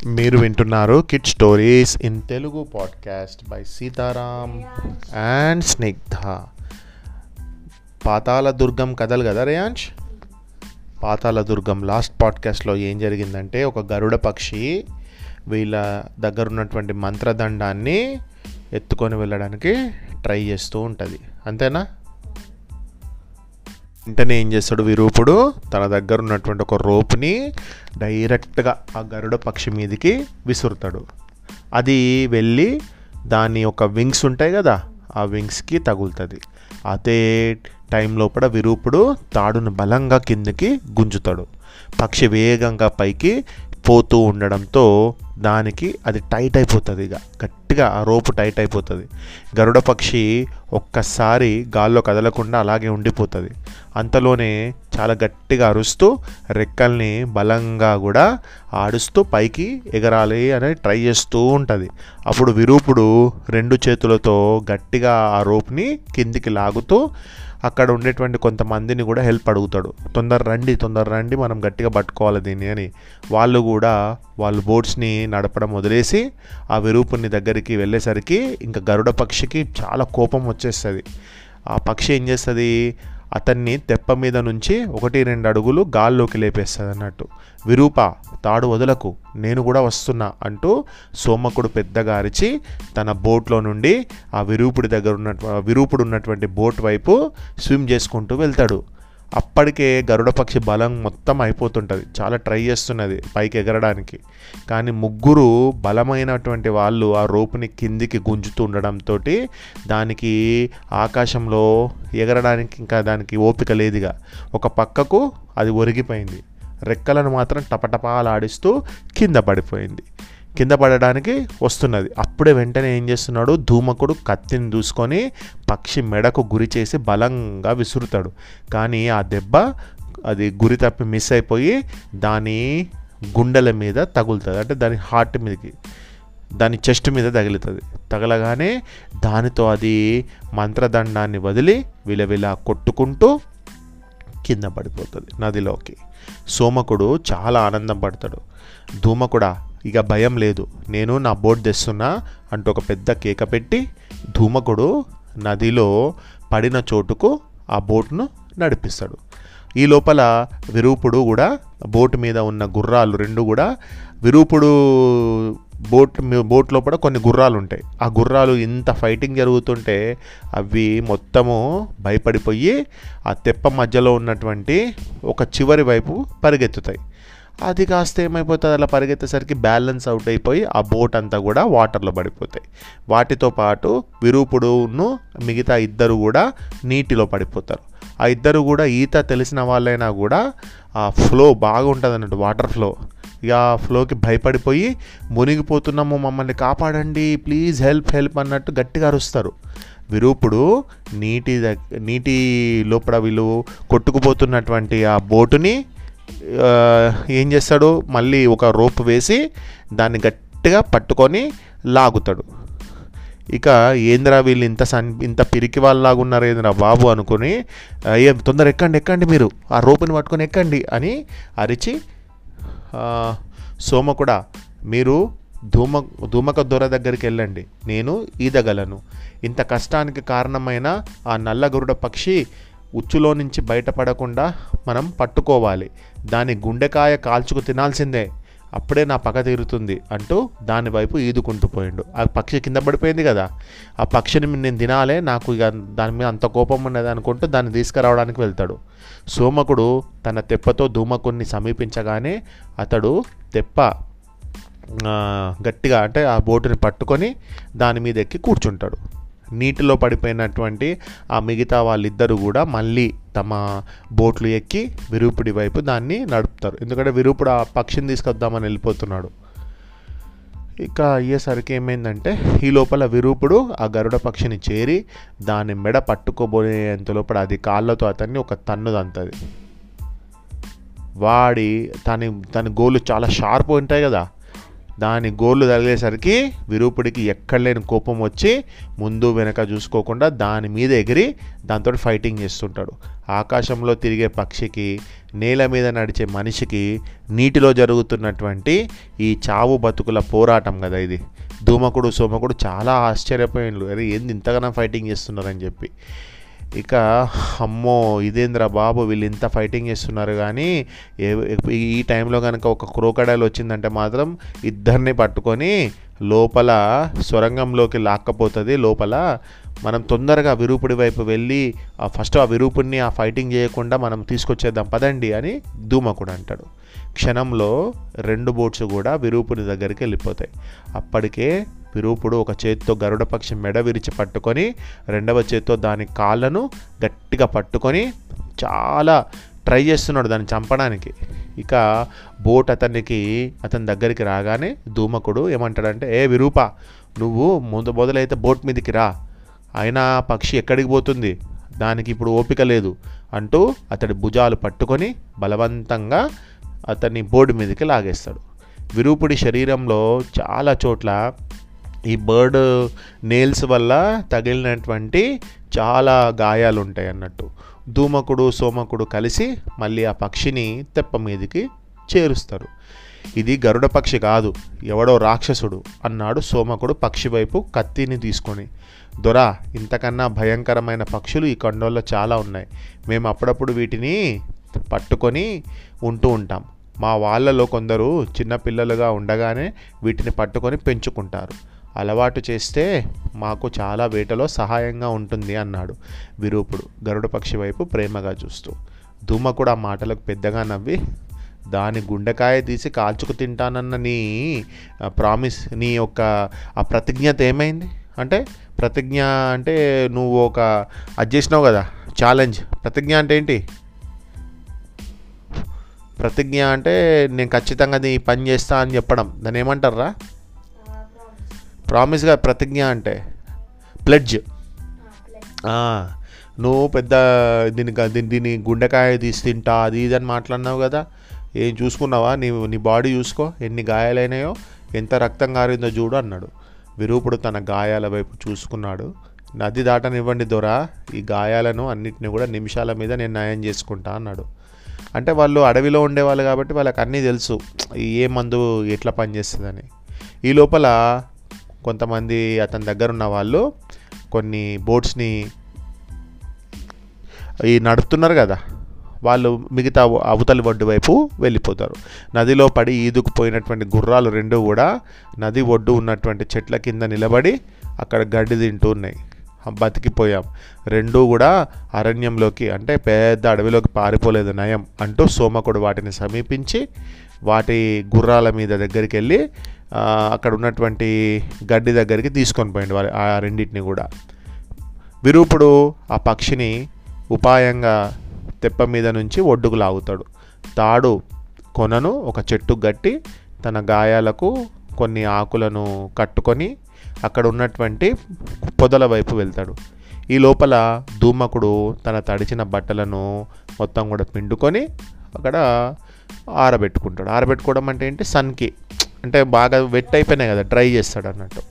మీరు వింటున్నారు kid stories in Telugu podcast by Sitaram and Snigdha పాతాళ దుర్గం కథలు కదా రేయాంష్ పాతాళ దుర్గం లాస్ట్ పాడ్కాస్ట్లో ఏం జరిగిందంటే ఒక గరుడ పక్షి వీళ్ళ దగ్గర ఉన్నటువంటి మంత్రదండాన్ని ఎత్తుకొని వెళ్ళడానికి ట్రై చేస్తూ ఉంటుంది అంతేనా వెంటనే ఏం చేస్తాడు విరూపుడు తన దగ్గర ఉన్నటువంటి ఒక రోప్ని డైరెక్ట్గా ఆ గరుడ పక్షి మీదకి విసురుతాడు అది వెళ్ళి దాని యొక్క వింగ్స్ ఉంటాయి కదా ఆ వింగ్స్కి తగులుతుంది అదే టైం లోపల విరూపుడు తాడును బలంగా కిందకి గుంజుతాడు పక్షి వేగంగా పైకి పోతూ ఉండడంతో దానికి అది టైట్ అయిపోతుంది ఇక గట్టిగా ఆ రోపు టైట్ అయిపోతుంది గరుడ పక్షి ఒక్కసారి గాల్లో కదలకుండా అలాగే ఉండిపోతుంది అంతలోనే చాలా గట్టిగా అరుస్తూ రెక్కల్ని బలంగా కూడా ఆడుస్తూ పైకి ఎగరాలి అని ట్రై చేస్తూ ఉంటుంది అప్పుడు విరూపుడు రెండు చేతులతో గట్టిగా ఆ రోప్ని కిందికి లాగుతూ అక్కడ ఉండేటువంటి కొంతమందిని కూడా హెల్ప్ అడుగుతాడు తొందర రండి తొందర రండి మనం గట్టిగా పట్టుకోవాలి దీన్ని అని వాళ్ళు కూడా వాళ్ళు బోట్స్ని నడపడం వదిలేసి ఆ విరూపుని దగ్గరికి వెళ్ళేసరికి ఇంకా గరుడ పక్షికి చాలా కోపం వచ్చేస్తుంది ఆ పక్షి ఏం చేస్తుంది అతన్ని తెప్ప మీద నుంచి ఒకటి రెండు అడుగులు గాల్లోకి లేపేస్తుంది అన్నట్టు విరూప తాడు వదలకు నేను కూడా వస్తున్నా అంటూ సోమకుడు పెద్దగా అరిచి తన బోట్లో నుండి ఆ విరూపుడి దగ్గర ఉన్న విరూపుడు ఉన్నటువంటి బోట్ వైపు స్విమ్ చేసుకుంటూ వెళ్తాడు అప్పటికే గరుడ పక్షి బలం మొత్తం అయిపోతుంటుంది చాలా ట్రై చేస్తున్నది పైకి ఎగరడానికి కానీ ముగ్గురు బలమైనటువంటి వాళ్ళు ఆ రోపుని కిందికి గుంజుతూ ఉండడంతో దానికి ఆకాశంలో ఎగరడానికి ఇంకా దానికి ఓపిక లేదుగా ఒక పక్కకు అది ఒరిగిపోయింది రెక్కలను మాత్రం టపటపాలాడిస్తూ కింద పడిపోయింది కింద పడడానికి వస్తున్నది అప్పుడే వెంటనే ఏం చేస్తున్నాడు ధూమకుడు కత్తిని దూసుకొని పక్షి మెడకు గురి చేసి బలంగా విసురుతాడు కానీ ఆ దెబ్బ అది గురి తప్పి మిస్ అయిపోయి దాని గుండెల మీద తగులుతుంది అంటే దాని హార్ట్ మీదకి దాని చెస్ట్ మీద తగులుతుంది తగలగానే దానితో అది మంత్రదండాన్ని వదిలి విలవిల కొట్టుకుంటూ కింద పడిపోతుంది నదిలోకి సోమకుడు చాలా ఆనందం పడతాడు ధూమకుడా ఇక భయం లేదు నేను నా బోట్ తెస్తున్నా అంటూ ఒక పెద్ద కేక పెట్టి ధూమకుడు నదిలో పడిన చోటుకు ఆ బోట్ను నడిపిస్తాడు ఈ లోపల విరూపుడు కూడా బోట్ మీద ఉన్న గుర్రాలు రెండు కూడా విరూపుడు బోట్ బోట్ లోపల కొన్ని గుర్రాలు ఉంటాయి ఆ గుర్రాలు ఇంత ఫైటింగ్ జరుగుతుంటే అవి మొత్తము భయపడిపోయి ఆ తెప్ప మధ్యలో ఉన్నటువంటి ఒక చివరి వైపు పరిగెత్తుతాయి అది కాస్త ఏమైపోతుంది అలా పరిగెత్తేసరికి బ్యాలెన్స్ అవుట్ అయిపోయి ఆ బోట్ అంతా కూడా వాటర్లో పడిపోతాయి వాటితో పాటు విరూపుడును మిగతా ఇద్దరు కూడా నీటిలో పడిపోతారు ఆ ఇద్దరు కూడా ఈత తెలిసిన వాళ్ళైనా కూడా ఆ ఫ్లో బాగుంటుంది అన్నట్టు వాటర్ ఫ్లో ఇక ఆ ఫ్లోకి భయపడిపోయి మునిగిపోతున్నాము మమ్మల్ని కాపాడండి ప్లీజ్ హెల్ప్ హెల్ప్ అన్నట్టు గట్టిగా అరుస్తారు విరూపుడు నీటి దగ్ నీటి లోపల వీళ్ళు కొట్టుకుపోతున్నటువంటి ఆ బోటుని ఏం చేస్తాడు మళ్ళీ ఒక రోప్ వేసి దాన్ని గట్టిగా పట్టుకొని లాగుతాడు ఇక ఏంద్రా వీళ్ళు ఇంత సన్ ఇంత పిరికి వాళ్ళలాగా ఉన్నారు ఏంద్రా బాబు అనుకుని ఏం తొందర ఎక్కండి ఎక్కండి మీరు ఆ రోపుని పట్టుకొని ఎక్కండి అని అరిచి సోమ కూడా మీరు ధూమ ధూమక దొర దగ్గరికి వెళ్ళండి నేను ఈదగలను ఇంత కష్టానికి కారణమైన ఆ నల్లగరుడ పక్షి ఉచ్చులో నుంచి బయటపడకుండా మనం పట్టుకోవాలి దాని గుండెకాయ కాల్చుకు తినాల్సిందే అప్పుడే నా పగ తీరుతుంది అంటూ దాని వైపు ఈదుకుంటూ పోయిండు ఆ పక్షి కింద పడిపోయింది కదా ఆ పక్షిని నేను తినాలే నాకు ఇక దాని మీద అంత కోపం ఉన్నది అనుకుంటూ దాన్ని తీసుకురావడానికి వెళ్తాడు సోమకుడు తన తెప్పతో ధూమకుడిని సమీపించగానే అతడు తెప్ప గట్టిగా అంటే ఆ బోటుని పట్టుకొని దాని మీద ఎక్కి కూర్చుంటాడు నీటిలో పడిపోయినటువంటి ఆ మిగతా వాళ్ళిద్దరూ కూడా మళ్ళీ తమ బోట్లు ఎక్కి విరూపుడి వైపు దాన్ని నడుపుతారు ఎందుకంటే విరూపుడు ఆ పక్షిని తీసుకొద్దామని వెళ్ళిపోతున్నాడు ఇక అయ్యేసరికి ఏమైందంటే ఈ లోపల విరూపుడు ఆ గరుడ పక్షిని చేరి దాని మెడ పట్టుకోబోయేంత లోపల అది కాళ్ళతో అతన్ని ఒక తన్ను దంతది వాడి తని తన గోళ్ళు చాలా షార్ప్ ఉంటాయి కదా దాని గోర్లు తగిలేసరికి విరూపుడికి ఎక్కడ లేని కోపం వచ్చి ముందు వెనక చూసుకోకుండా దాని మీద ఎగిరి దాంతో ఫైటింగ్ చేస్తుంటాడు ఆకాశంలో తిరిగే పక్షికి నేల మీద నడిచే మనిషికి నీటిలో జరుగుతున్నటువంటి ఈ చావు బతుకుల పోరాటం కదా ఇది ధూమకుడు సోమకుడు చాలా ఆశ్చర్యపోయినలు అరే ఏంది ఇంతగానో ఫైటింగ్ చేస్తున్నారని చెప్పి ఇక అమ్మో ఇదేంద్ర బాబు వీళ్ళు ఇంత ఫైటింగ్ చేస్తున్నారు కానీ ఏ- ఈ టైంలో కనుక ఒక క్రోకడైల్ వచ్చిందంటే మాత్రం ఇద్దరిని పట్టుకొని లోపల సొరంగంలోకి లాక్కపోతుంది లోపల మనం తొందరగా విరూపుడి వైపు వెళ్ళి ఆ ఫస్ట్ ఆ విరూపుడిని ఆ ఫైటింగ్ చేయకుండా మనం తీసుకొచ్చేద్దాం పదండి అని ధూమకుడు అంటాడు క్షణంలో రెండు బోట్స్ కూడా విరూపుని దగ్గరికి వెళ్ళిపోతాయి అప్పటికే విరూపుడు ఒక చేత్తో గరుడ పక్షి మెడ విరిచి పట్టుకొని రెండవ చేత్తో దాని కాళ్ళను గట్టిగా పట్టుకొని చాలా ట్రై చేస్తున్నాడు దాన్ని చంపడానికి ఇక బోట్ అతనికి అతని దగ్గరికి రాగానే ధూమకుడు ఏమంటాడంటే ఏ విరూప నువ్వు ముందు మొదలైతే బోట్ మీదకి రా అయినా పక్షి ఎక్కడికి పోతుంది దానికి ఇప్పుడు ఓపిక లేదు అంటూ అతడి భుజాలు పట్టుకొని బలవంతంగా అతన్ని బోర్డు మీదకి లాగేస్తాడు విరూపుడి శరీరంలో చాలా చోట్ల ఈ బర్డ్ నేల్స్ వల్ల తగిలినటువంటి చాలా గాయాలు ఉంటాయి అన్నట్టు ధూమకుడు సోమకుడు కలిసి మళ్ళీ ఆ పక్షిని తెప్ప మీదకి చేరుస్తారు ఇది గరుడ పక్షి కాదు ఎవడో రాక్షసుడు అన్నాడు సోమకుడు పక్షి వైపు కత్తిని తీసుకొని దొరా ఇంతకన్నా భయంకరమైన పక్షులు ఈ కొండల్లో చాలా ఉన్నాయి మేము అప్పుడప్పుడు వీటిని పట్టుకొని ఉంటూ ఉంటాం మా వాళ్ళలో కొందరు చిన్నపిల్లలుగా ఉండగానే వీటిని పట్టుకొని పెంచుకుంటారు అలవాటు చేస్తే మాకు చాలా వేటలో సహాయంగా ఉంటుంది అన్నాడు విరూపుడు గరుడ పక్షి వైపు ప్రేమగా చూస్తూ ధూమ కూడా ఆ మాటలకు పెద్దగా నవ్వి దాని గుండెకాయ తీసి కాల్చుకు తింటానన్న నీ ప్రామిస్ నీ యొక్క ఆ ప్రతిజ్ఞత ఏమైంది అంటే ప్రతిజ్ఞ అంటే నువ్వు ఒక అది చేసినావు కదా ఛాలెంజ్ ప్రతిజ్ఞ అంటే ఏంటి ప్రతిజ్ఞ అంటే నేను ఖచ్చితంగా నీ పని చేస్తా అని చెప్పడం దాన్ని ఏమంటారా ప్రామిస్గా ప్రతిజ్ఞ అంటే ప్లెడ్జ్ నువ్వు పెద్ద దీని దీని దీని గుండెకాయ తీసి తింటా అది ఇది అని మాట్లాడినావు కదా ఏం చూసుకున్నావా నీ నీ బాడీ చూసుకో ఎన్ని గాయాలైనాయో ఎంత రక్తం కారిందో చూడు అన్నాడు విరూపుడు తన గాయాల వైపు చూసుకున్నాడు నది దాటనివ్వండి దొరా ఈ గాయాలను అన్నిటిని కూడా నిమిషాల మీద నేను నయం చేసుకుంటా అన్నాడు అంటే వాళ్ళు అడవిలో ఉండేవాళ్ళు కాబట్టి వాళ్ళకి అన్నీ తెలుసు ఈ ఏ మందు ఎట్లా పనిచేస్తుందని ఈ లోపల కొంతమంది అతని దగ్గర ఉన్న వాళ్ళు కొన్ని బోట్స్ని ఈ నడుపుతున్నారు కదా వాళ్ళు మిగతా అవతలి ఒడ్డు వైపు వెళ్ళిపోతారు నదిలో పడి ఈదుకుపోయినటువంటి గుర్రాలు రెండు కూడా నది ఒడ్డు ఉన్నటువంటి చెట్ల కింద నిలబడి అక్కడ గడ్డి తింటూ ఉన్నాయి బతికిపోయాం రెండూ కూడా అరణ్యంలోకి అంటే పెద్ద అడవిలోకి పారిపోలేదు నయం అంటూ సోమకుడు వాటిని సమీపించి వాటి గుర్రాల మీద దగ్గరికి వెళ్ళి ఆ, అక్కడ ఉన్నటువంటి గడ్డి దగ్గరికి తీసుకొని పోయింది వారి ఆ రెండింటిని కూడా విరూపుడు ఆ పక్షిని ఉపాయంగా తెప్ప మీద నుంచి ఒడ్డుకు లాగుతాడు తాడు కొనను ఒక చెట్టు గట్టి తన గాయాలకు కొన్ని ఆకులను కట్టుకొని అక్కడ ఉన్నటువంటి పొదల వైపు వెళ్తాడు ఈ లోపల ధూమకుడు తన తడిచిన బట్టలను మొత్తం కూడా పిండుకొని అక్కడ ఆరబెట్టుకుంటాడు ఆరబెట్టుకోవడం అంటే ఏంటి సన్కి అంటే బాగా వెట్ అయిపోయినాయి కదా డ్రై చేస్తాడు అన్నట్టు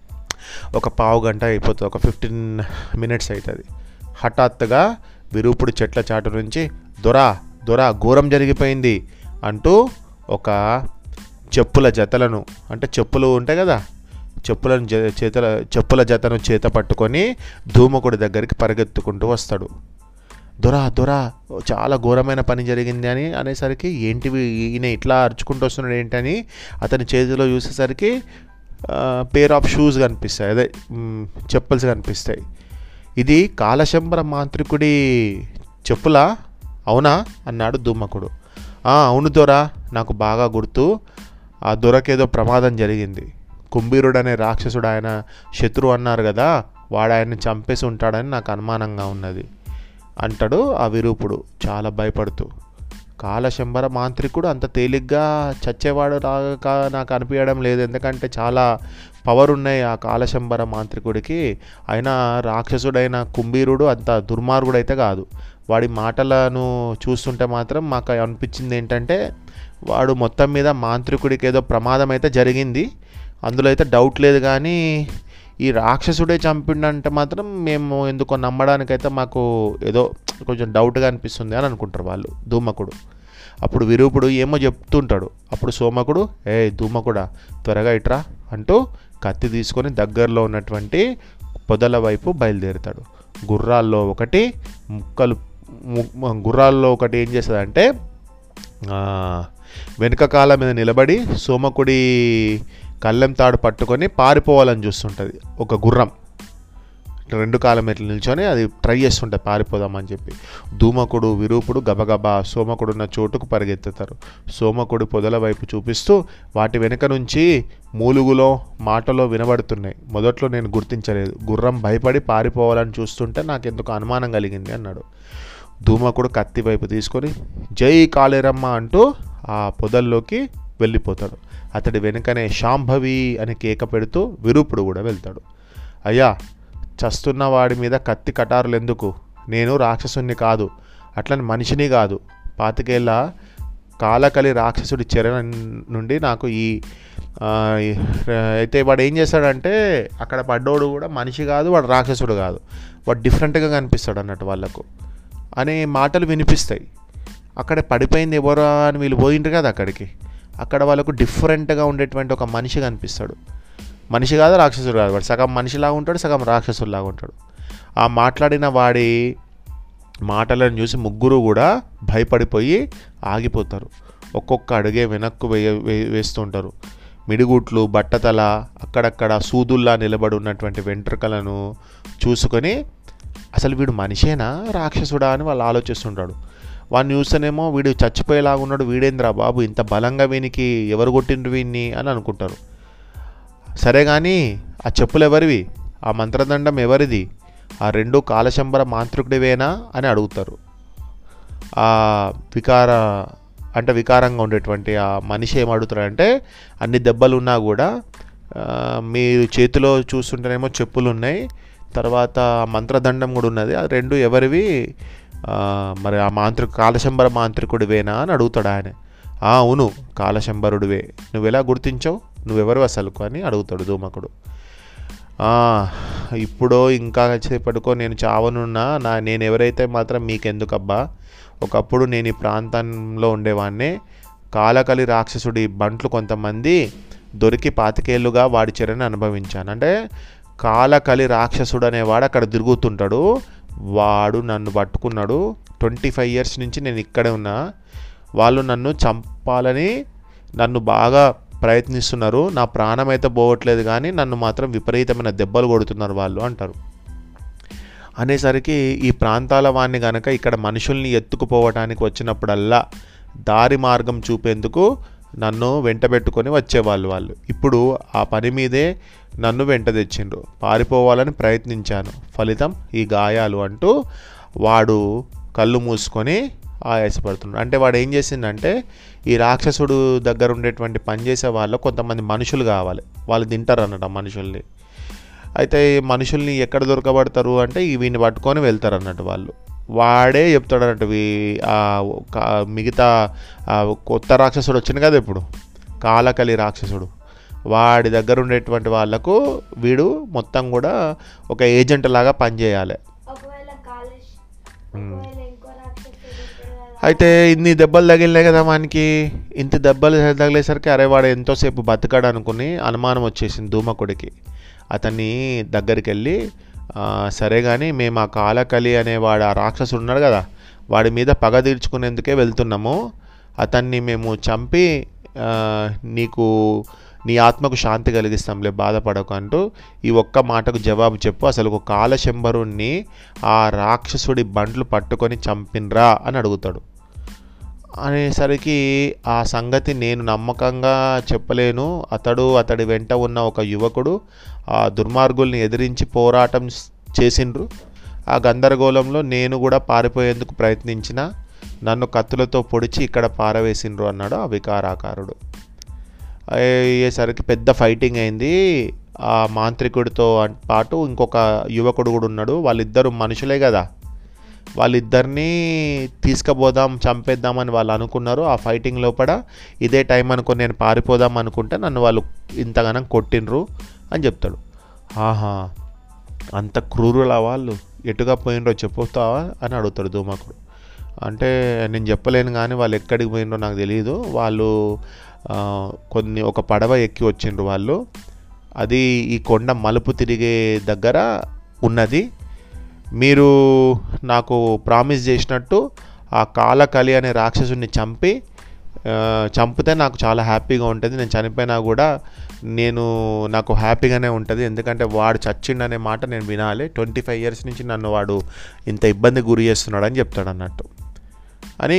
ఒక పావు గంట అయిపోతుంది ఒక ఫిఫ్టీన్ మినిట్స్ అవుతుంది హఠాత్తుగా విరూపుడు చెట్ల చాటు నుంచి దొరా దొరా ఘోరం జరిగిపోయింది అంటూ ఒక చెప్పుల జతలను అంటే చెప్పులు ఉంటాయి కదా చెప్పులను జ- చేతుల చెప్పుల జతను చేత పట్టుకొని ధూమకుడి దగ్గరికి పరిగెత్తుకుంటూ వస్తాడు దొరా దొరా చాలా ఘోరమైన పని జరిగింది అని అనేసరికి ఏంటివి ఈయన ఇట్లా అరుచుకుంటూ వస్తున్నాడు ఏంటని అతని చేతిలో చూసేసరికి పేర్ ఆఫ్ షూస్ కనిపిస్తాయి అదే చెప్పుల్స్ కనిపిస్తాయి ఇది కాలశంబర మాంత్రికుడి చెప్పులా అవునా అన్నాడు దుమ్మకుడు "ఆ, అవును దొరా నాకు బాగా గుర్తు ఆ దొరకేదో ప్రమాదం జరిగింది కుంభీరుడు అనే రాక్షసుడు ఆయన శత్రువు అన్నారు కదా వాడు ఆయన్ని చంపేసి ఉంటాడని నాకు అనుమానంగా ఉన్నది అంటాడు ఆ విరూపుడు చాలా భయపడుతూ కాలశంబర మాంత్రికుడు అంత తేలిగ్గా చచ్చేవాడు రాగా నాకు అనిపించడం లేదు ఎందుకంటే చాలా పవర్ ఉన్నాయి ఆ కాలశంబర మాంత్రికుడికి అయినా రాక్షసుడైన కుంభీరుడు అంత దుర్మార్గుడైతే కాదు వాడి మాటలను చూస్తుంటే మాత్రం మాకు అనిపించింది ఏంటంటే వాడు మొత్తం మీద మాంత్రికుడికి ఏదో ప్రమాదం అయితే జరిగింది అందులో అయితే డౌట్ లేదు కానీ ఈ రాక్షసుడే చంపిండంటే మాత్రం మేము ఎందుకో నమ్మడానికైతే మాకు ఏదో కొంచెం డౌట్గా అనిపిస్తుంది అని అనుకుంటారు వాళ్ళు ధూమకుడు అప్పుడు విరూపుడు ఏమో చెప్తుంటాడు అప్పుడు సోమకుడు ఏ ధూమకుడా త్వరగా ఇట్రా అంటూ కత్తి తీసుకొని దగ్గరలో ఉన్నటువంటి పొదల వైపు బయలుదేరుతాడు గుర్రాల్లో ఒకటి ముక్కలు ము- గుర్రాల్లో ఒకటి ఏం చేస్తుందంటే ఆ, వెనుక కాళ్ళ మీద నిలబడి సోమకుడి కళ్ళెం తాడు పట్టుకొని పారిపోవాలని చూస్తుంటుంది ఒక గుర్రం రెండు కాలం ఎట్లా నిల్చొని అది ట్రై చేస్తుంటుంది పారిపోదామని చెప్పి ధూమకుడు విరూపుడు గబగబా సోమకుడు ఉన్న చోటుకు పరిగెత్తుతారు సోమకుడి పొదల వైపు చూపిస్తూ వాటి వెనుక నుంచి మూలుగులో మాటలో వినబడుతున్నాయి మొదట్లో నేను గుర్తించలేదు గుర్రం భయపడి పారిపోవాలని చూస్తుంటే నాకు ఎందుకు అనుమానం కలిగింది అన్నాడు ధూమకుడు కత్తి వైపు తీసుకొని జై కాళేరమ్మ అంటూ ఆ పొదల్లోకి వెళ్ళిపోతాడు అతడి వెనుకనే శాంభవి అని కేక పెడుతూ విరూపుడు కూడా వెళ్తాడు అయ్యా చస్తున్న వాడి మీద కత్తి కటారులు ఎందుకు నేను రాక్షసుని కాదు అట్లని మనిషిని కాదు పాతికేళ్ళ కాలకలి రాక్షసుడి చెర నుండి నాకు ఈ ఆ, ఈ, అయితే వాడు ఏం చేస్తాడంటే అక్కడ పడ్డోడు కూడా మనిషి కాదు వాడు రాక్షసుడు కాదు వాడు డిఫరెంట్గా కనిపిస్తాడు అన్నట్టు వాళ్ళకు అనే మాటలు వినిపిస్తాయి అక్కడ పడిపోయింది ఎవరా అని వీళ్ళు పోయిండ్రు కదా అక్కడికి అక్కడ వాళ్ళకు డిఫరెంట్గా ఉండేటువంటి ఒక మనిషి కనిపిస్తాడు మనిషి కాదు రాక్షసుడు కాదు వాడు సగం మనిషిలాగా ఉంటాడు సగం రాక్షసుడిలాగా ఉంటాడు ఆ మాట్లాడిన వాడి మాటలను చూసి ముగ్గురు కూడా భయపడిపోయి ఆగిపోతారు ఒక్కొక్క అడుగే వెనక్కు వేయ వే- వేస్తుంటారు మిడిగుట్లు బట్టతల అక్కడక్కడ సూదుల్లా నిలబడి ఉన్నటువంటి వెంట్రుకలను చూసుకొని అసలు వీడు మనిషేనా రాక్షసుడా అని వాళ్ళు ఆలోచిస్తుంటాడు వాడిని చూస్తేనేమో వీడు చచ్చిపోయేలాగా ఉన్నాడు వీడేంద్రా బాబు ఇంత బలంగా వీనికి ఎవరు కొట్టిండ్రు వీడిని అని అనుకుంటారు సరే కానీ ఆ చెప్పులు ఎవరివి ఆ మంత్రదండం ఎవరిది ఆ రెండు కాలశంబర మాంత్రికుడివేనా అని అడుగుతారు ఆ వికార అంటే వికారంగా ఉండేటువంటి ఆ మనిషి ఏం అడుగుతాడంటే అన్ని దెబ్బలు ఉన్నా కూడా ఆ, మీరు చేతిలో చూస్తుంటేనేమో చెప్పులు ఉన్నాయి తర్వాత ఆ మంత్రదండం కూడా ఉన్నది ఆ రెండు ఎవరివి ఆ, మరి ఆ మాంత్రిక కాలశంబర మాంత్రికుడివేనా అని అడుగుతాడు ఆయన "ఆ, అవును కాలశంబరుడివే నువ్వు ఎలా గుర్తించావు నువ్వెవరు అసలుకు అని అడుగుతాడు ధూమకుడు "ఆ, ఇప్పుడో ఇంకా సేపటికో నేను చావనున్నా నా నేను ఎవరైతే మాత్రం మీకెందుకబ్బా ఒకప్పుడు నేను ఈ ప్రాంతంలో ఉండేవాడినే కాలకలి రాక్షసుడి బంట్లు కొంతమంది దొరికి పాతికేళ్ళుగా వాడి చెరని అనుభవించాను అంటే కాలకలి రాక్షసుడు అనేవాడు అక్కడ తిరుగుతుంటాడు వాడు నన్ను పట్టుకున్నాడు ట్వంటీ ఫైవ్ ఇయర్స్ నుంచి నేను ఇక్కడే ఉన్నా వాళ్ళు నన్ను చంపాలని నన్ను బాగా ప్రయత్నిస్తున్నారు నా ప్రాణం అయితే పోవట్లేదు కానీ నన్ను మాత్రం విపరీతమైన దెబ్బలు కొడుతున్నారు వాళ్ళు అంటారు అనేసరికి ఈ ప్రాంతాల వాడిని గనక ఇక్కడ మనుషుల్ని ఎత్తుకుపోవటానికి వచ్చినప్పుడల్లా దారి మార్గం చూపేందుకు నన్ను వెంటబెట్టుకొని వచ్చేవాళ్ళు వాళ్ళు ఇప్పుడు ఆ పని మీదే నన్ను వెంట తెచ్చిండ్రు పారిపోవాలని ప్రయత్నించాను ఫలితం ఈ గాయాలు అంటూ వాడు కళ్ళు మూసుకొని ఆయాసపడుతున్నాడు అంటే వాడు ఏం చేసిందంటే ఈ రాక్షసుడు దగ్గర ఉండేటువంటి పనిచేసే వాళ్ళు కొంతమంది మనుషులు కావాలి వాళ్ళు తింటారు అన్నట్టు ఆ మనుషుల్ని అయితే ఈ మనుషుల్ని ఎక్కడ దొరకబడతారు అంటే ఈ వీడిని పట్టుకొని వెళ్తారు అన్నట్టు వాళ్ళు వాడే చెప్తాడు అన్నట్టు వీ- ఆ క- మిగతా ఆ కొత్త రాక్షసుడు వచ్చింది కదా ఇప్పుడు కాలకలి రాక్షసుడు వాడి దగ్గర ఉండేటువంటి వాళ్ళకు వీడు మొత్తం కూడా ఒక ఏజెంట్ లాగా పనిచేయాలి ఒకవేళ కాలేజ్ ఒకవేళ ఇంకో రాక్షసుడు ఉంటాడు కదా, అయితే ఇన్ని దెబ్బలు తగిలినాయి కదా వానికి ఇంత దెబ్బలు తగిలేసరికి అరే వాడు ఎంతోసేపు బతకాడు అనుకుని అనుమానం వచ్చేసింది ధూమకుడికి అతన్ని దగ్గరికి వెళ్ళి "ఆ, సరే కానీ మేము ఆ కాలకలి అనేవాడు ఆ రాక్షసుడు ఉన్నాడు కదా వాడి మీద పగ తీర్చుకునేందుకే వెళ్తున్నాము అతన్ని మేము చంపి ఆ, నీకు నీ ఆత్మకు శాంతి కలిగిస్తాంలే బాధపడకు అంటూ ఈ ఒక్క మాటకు జవాబు చెప్పు అసలు ఒక కాలశంబరుణ్ణి ఆ రాక్షసుడి బండ్లు పట్టుకొని చంపినరా అని అడుగుతాడు అనేసరికి ఆ సంగతి నేను నమ్మకంగా చెప్పలేను అతడు అతడి వెంట ఉన్న ఒక యువకుడు ఆ దుర్మార్గుల్ని ఎదిరించి పోరాటం స్- చేసిండ్రు ఆ గందరగోళంలో నేను కూడా పారిపోయేందుకు ప్రయత్నించిన నన్ను కత్తులతో పొడిచి ఇక్కడ పారవేసిండ్రు అన్నాడు ఆ వికారాకారుడు అయ్యేసరికి పెద్ద ఫైటింగ్ అయింది ఆ మాంత్రికుడితో అన్- పాటు ఇంకొక యువకుడు కూడా ఉన్నాడు వాళ్ళిద్దరు మనుషులే కదా వాళ్ళిద్దరినీ తీసుకుపోదాం చంపేద్దామని వాళ్ళు అనుకున్నారు ఆ ఫైటింగ్ లోపల ఇదే టైం అనుకుని నేను పారిపోదాం అనుకుంటే నన్ను వాళ్ళు ఇంతగానం కొట్టిండ్రు అని చెప్తాడు ఆహా అంత క్రూరులా వాళ్ళు ఎటుగా పోయినరో చెప్పుతావా అని అడుగుతాడు ధూమకుడు అంటే నేను చెప్పలేను కానీ వాళ్ళు ఎక్కడికి పోయినరో నాకు తెలియదు వాళ్ళు ఆ, కొన్ని ఒక పడవ ఎక్కి వచ్చిండ్రు వాళ్ళు అది ఈ కొండ మలుపు తిరిగే దగ్గర ఉన్నది మీరు నాకు ప్రామిస్ చేసినట్టు ఆ కాలకలి అనే రాక్షసుని చంపి ఆ, చంపితే నాకు చాలా హ్యాపీగా ఉంటుంది నేను చనిపోయినా కూడా నేను నాకు హ్యాపీగానే ఉంటుంది ఎందుకంటే వాడు చచ్చిండనే మాట నేను వినాలి ట్వంటీ ఫైవ్ ఇయర్స్ నుంచి నన్ను వాడు ఇంత ఇబ్బంది గురి చేస్తున్నాడు అని చెప్తాడు అన్నట్టు అని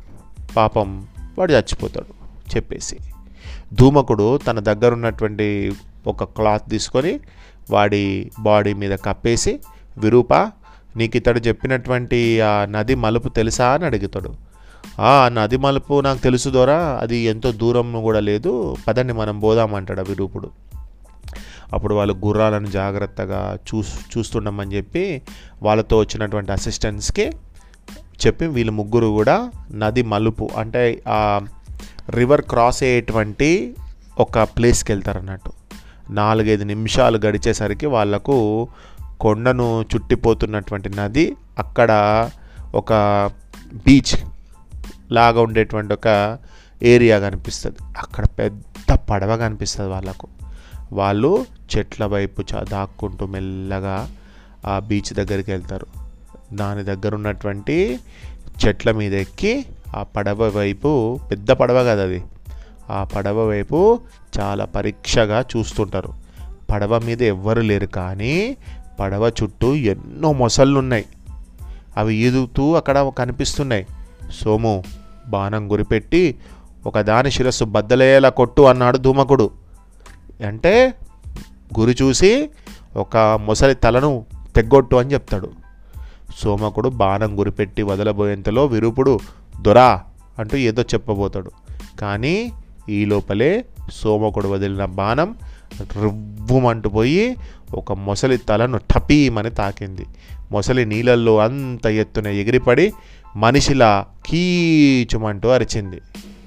పాపం వాడు చచ్చిపోతాడు చెప్పేసి ధూమకుడు తన దగ్గర ఉన్నటువంటి ఒక క్లాత్ తీసుకొని వాడి బాడీ మీద కప్పేసి విరూప నీకు ఇతడు చెప్పినటువంటి ఆ నది మలుపు తెలుసా అని అడుగుతాడు ఆ నది మలుపు నాకు తెలుసు దొరా అది ఎంతో దూరం కూడా లేదు పదండి మనం పోదామంటాడు ఆ విరూపుడు అప్పుడు వాళ్ళు గుర్రాలను జాగ్రత్తగా చూస్ చూస్తుండమని చెప్పి వాళ్ళతో వచ్చినటువంటి అసిస్టెంట్స్కి చెప్పి వీళ్ళు ముగ్గురు కూడా నది మలుపు అంటే ఆ రివర్ క్రాస్ అయ్యేటువంటి ఒక ప్లేస్కి వెళ్తారు అన్నట్టు నాలుగైదు నిమిషాలు గడిచేసరికి వాళ్ళకు కొండను చుట్టిపోతున్నటువంటి నది అక్కడ ఒక బీచ్ లాగా ఉండేటువంటి ఒక ఏరియా కనిపిస్తుంది అక్కడ పెద్ద పడవ కనిపిస్తుంది వాళ్ళకు వాళ్ళు చెట్ల వైపు చా దాక్కుంటూ మెల్లగా ఆ బీచ్ దగ్గరికి వెళ్తారు దాని దగ్గర ఉన్నటువంటి చెట్ల మీద ఎక్కి ఆ పడవ వైపు పెద్ద పడవ కదా అది ఆ పడవ వైపు చాలా పరీక్షగా చూస్తుంటారు పడవ మీద ఎవ్వరు లేరు కానీ పడవ చుట్టూ ఎన్నో మొసళ్ళు ఉన్నాయి అవి ఈదుతూ అక్కడ కనిపిస్తున్నాయి సోము బాణం గురిపెట్టి ఒక దాని శిరస్సు బద్దలేలా కొట్టు అన్నాడు ధూమకుడు అంటే గురి చూసి ఒక మొసలి తలను తెగ్గొట్టు అని చెప్తాడు సోమకుడు బాణం గురిపెట్టి వదలబోయేంతలో విరూపుడు దొరా అంటూ ఏదో చెప్పబోతాడు కానీ ఈ లోపలే సోమకుడు వదిలిన బాణం రువ్వుమంటూ పోయి ఒక మొసలి తలను టపీమని తాకింది మొసలి నీళ్ళల్లో అంత ఎత్తున ఎగిరిపడి మనిషిలా కీచుమంటూ అరిచింది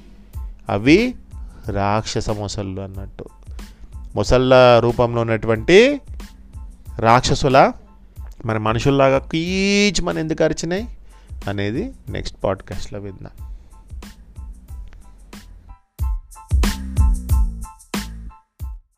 అవి రాక్షస మొసళ్ళు అన్నట్టు మొసళ్ళ రూపంలో ఉన్నటువంటి రాక్షసుల మన మనుషుల్లాగా కీచుమని ఎందుకు అరిచినాయి అనేది నెక్స్ట్ పాడ్కాస్ట్లో విందాం